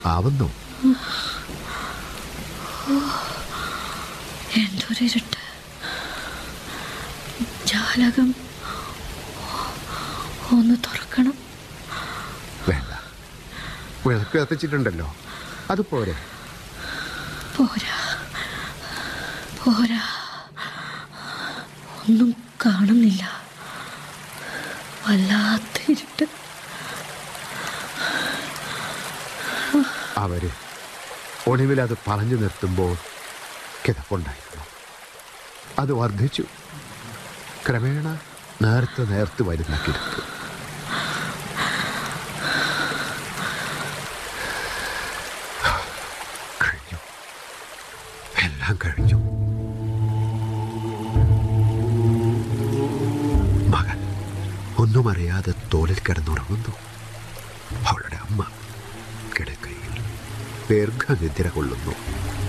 ആവുന്നു എന്തൊരിരുട്ട് ജാലകം ഒന്ന് തുറക്കണം വേണ്ട വിളക്ക് കത്തിച്ചിട്ടുണ്ടല്ലോ അത് പോരെ പോരാ പോരാ ഒന്നും കാണുന്നില്ല വല്ലാത്ത ഇരുട്ട് അവര് ഒടുവിൽ അത് പറഞ്ഞു നിർത്തുമ്പോൾ കിതപ്പുണ്ടായിരുന്നു അത് വർദ്ധിച്ചു ക്രമേണ നേർത്ത് നേർത്ത് വരുന്ന കിടപ്പ് കഴിഞ്ഞു എല്ലാം കഴിഞ്ഞു മകൻ ഒന്നും അറിയാതെ തോളിൽ കിടന്നുറങ്ങുന്നു അവളുടെ അമ്മ കിടക്കയിൽ ദീർഘനിദ്ര കൊള്ളുന്നു